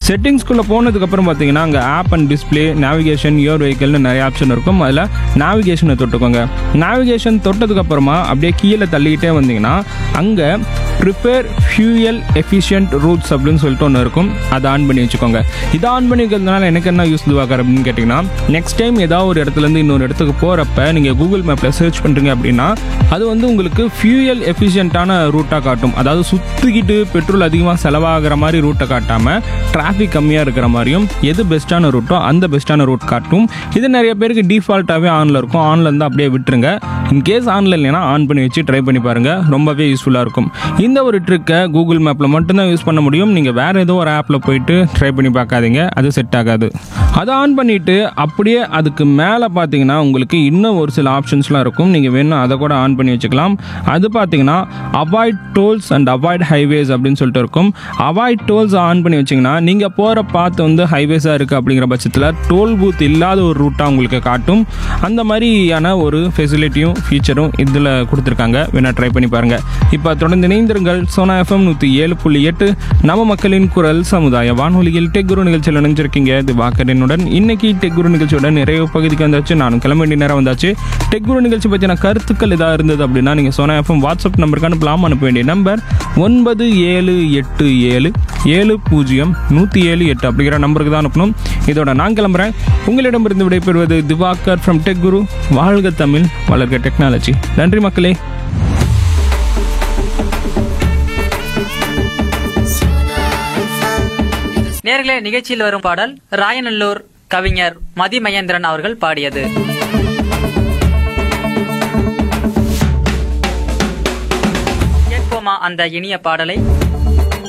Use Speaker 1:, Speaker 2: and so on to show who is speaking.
Speaker 1: செட்டிங்ஸ்குள்ளே போனதுக்கப்புறம் பார்த்தீங்கன்னா அங்கே app and display navigation your வெஹிக்கல்னு நிறைய ஆப்ஷன் இருக்கும் அதில் நேவிகேஷனை தொட்டுக்கோங்க நேவிகேஷன் தொட்டதுக்கப்புறமா அப்படியே கீழே தள்ளிக்கிட்டே வந்தீங்கன்னா அங்கே ப்ரிப்பேர் ஃபியூயல் எஃபிஷியன்ட் ரூட்ஸ் அப்படின்னு சொல்லிட்டு ஒன்று இருக்கும் அதை ஆன் பண்ணி வச்சுக்கோங்க இதை ஆன் பண்ணி வைக்கிறதுனால எனக்கு என்ன யூஸ் இதுவாக அப்படின்னு கேட்டிங்கன்னா நெக்ஸ்ட் டைம் ஏதாவது ஒரு இடத்துலேருந்து இன்னொரு இடத்துக்கு போகிறப்ப நீங்கள் கூகுள் மேப்பில் சர்ச் பண்ணுறீங்க அப்படின்னா அது வந்து உங்களுக்கு ஃபியூயல் எஃபிஷியண்ட்டான ரூட்டாக காட்டும் அதாவது சுற்றிக்கிட்டு பெட்ரோல் அதிகமாக செலவாகிற மாதிரி ரூட்டை காட்டாமல் டிராஃபிக் கம்மியாக இருக்கிற மாதிரியும் எது பெஸ்ட்டான ரூட்டோ அந்த பெஸ்ட்டான ரூட் காட்டும் இது நிறைய பேருக்கு டிஃபால்ட்டாகவே ஆனில் இருக்கும் ஆனில் இருந்து அப்படியே விட்டுருங்க இன்கேஸ் ஆனில் இல்லைன்னா ஆன் பண்ணி வச்சு ட்ரை பண்ணி பாருங்கள் ரொம்பவே யூஸ்ஃபுல்லாக இருக்கும் இந்த ஒரு ட்ரிக்கை கூகுள் மேப்பில் மட்டும்தான் யூஸ் பண்ண முடியும் நீங்கள் வேறு ஏதோ ஒரு ஆப்பில் போயிட்டு ட்ரை பண்ணி பார்க்காதீங்க அது செட் ஆகாது அதை ஆன் பண்ணிவிட்டு அப்படியே அதுக்கு மேலே பார்த்தீங்கன்னா உங்களுக்கு இன்னும் ஒரு சில ஆப்ஷன்ஸ்லாம் இருக்கும் நீங்கள் வேணும் அதை கூட ஆன் பண்ணி வச்சுக்கலாம் அது பார்த்தீங்கன்னா avoid tolls and avoid highways அப்படின்னு சொல்லிட்டு இருக்கும் அவாய்ட் டோல்ஸ் ஆன் பண்ணி வச்சிங்கன்னா நீங்கள் போகிற பாத்து வந்து ஹைவேஸாக இருக்குது அப்படிங்கிற பட்சத்தில் டோல் பூத் இல்லாத ஒரு ரூட்டாக உங்களுக்கு காட்டும் அந்த மாதிரியான ஒரு ஃபெசிலிட்டியும் ஃபீச்சரும் இதில் கொடுத்துருக்காங்க வேணால் ட்ரை பண்ணி பாருங்கள் இப்போ தொடர்ந்து இணைந்திருங்கள் சோனா எஃப்எம் நூற்றி ஏழு புள்ளி எட்டு நம்ம மக்களின் குரல் சமுதாய வானொலியில் டெக் குரு நிகழ்ச்சியில் இணைஞ்சிருக்கீங்க இது வாக்கரனுடன் இன்னைக்கு டெக் குரு நிகழ்ச்சியோட நிறைய பகுதிக்கு வந்தாச்சு நானும் கிளம்ப வேண்டிய நேரம் வந்தாச்சு டெக் குரு நிகழ்ச்சி பற்றின கருத்துக்கள் ஏதாவது இருந்தது அப்படின்னா நீங்கள் சோனா எஃப்எம் வாட்ஸ்அப் நம்பருக்கு அனுப்பலாம் அனுப்ப வேண்டிய நம்பர் ஒன்பது ஏழு எட்டு ஏழு ஏழு பூஜ்ஜியம் நூற்றி ஏழு எட்டு அப்படிங்கிற நம்பருக்கு தான் அனுப்பணும் இதோட நான் கிளம்புறேன் உங்களிடமிருந்து விடைபெறுவது திவாகர் ஃப்ரம் டெக் குரு வாழ்க தமிழ் வளர்க டெக்னாலஜி நன்றி மக்களே
Speaker 2: நேர்களே நிகழ்ச்சியில் வரும் பாடல் ராயநல்லூர் கவிஞர் மதி மகேந்திரன் அவர்கள் பாடியது கேட்போமா அந்த இனிய பாடலை